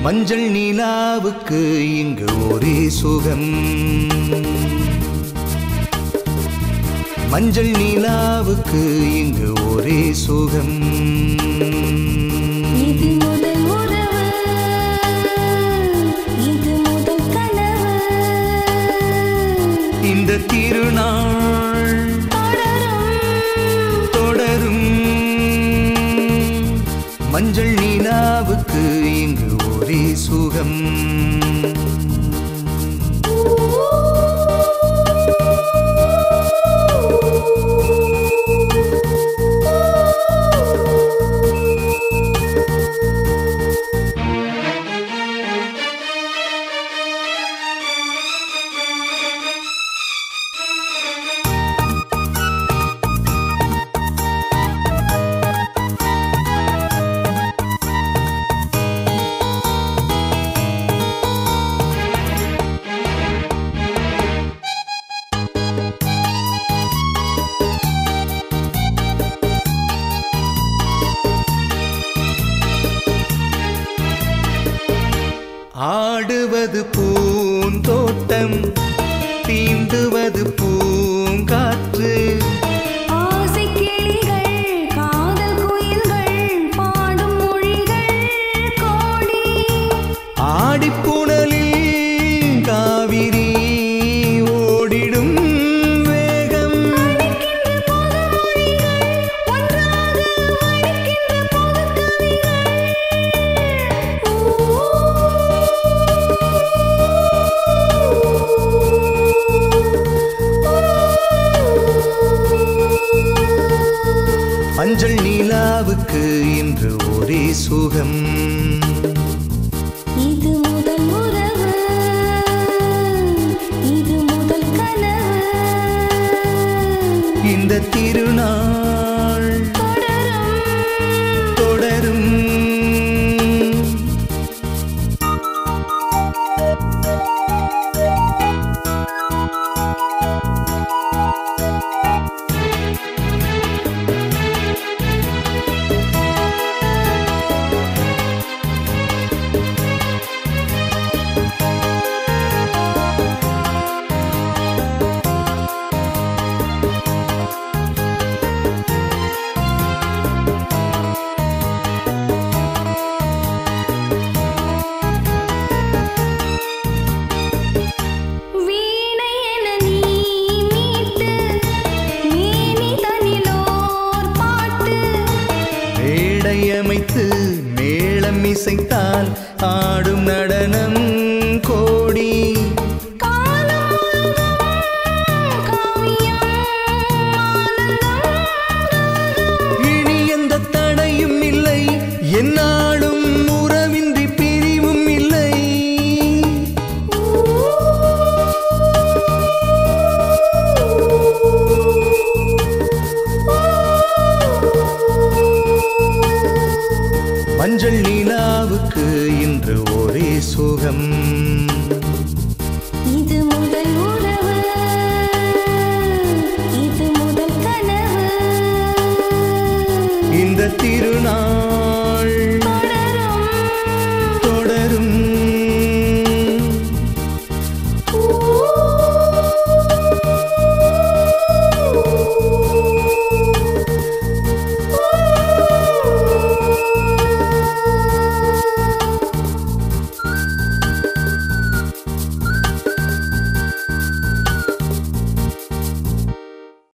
மஞ்சள் நிலாவுக்கு இங்கு ஒரே சுகம் மஞ்சள் நிலாவுக்கு இங்கு ஒரே சுகம் இது முதல் உறவு இது முதல் கனவு இந்த திருநாள் தொடரும் தொடரும் மஞ்சள் நிலாவுக்கு இங்கு ஒரே சுகம் ஆடுவது பூந்தோட்டம் தீண்டுவது பூங்காற்று ஆசை கிளிகள் காதல் குயில்கள் பாடும் மொழிகள் கோடி ஆடிப்புணலில் காவிரி ஓடிடும் வேகம் அழைக்கின்ற புது மொழிகள் ஒன்றாக அழைக்கின்ற புது கவிகள் மஞ்சள் நிலாவுக்கு இன்று ஒரே சுகம் இது முதல் உறவு இது முதல் கனவு இந்த திருநாள் தொடரும் தொடரும் வீணை என நீ மீட்டு மேனி தனிலோர் பாட்டு மேடை அமைத்து மேளம் இசைத்தால் ஆடும் நடனம் கோடி காலம் முழுதும் காவியம் ஆனந்தம் இனி எந்த தடையும் இல்லை என்னாலும் உறவின்றி பிரிவும் இல்லை மஞ்சள் நிலாவுக்கு இன்று ஒரே சுகம்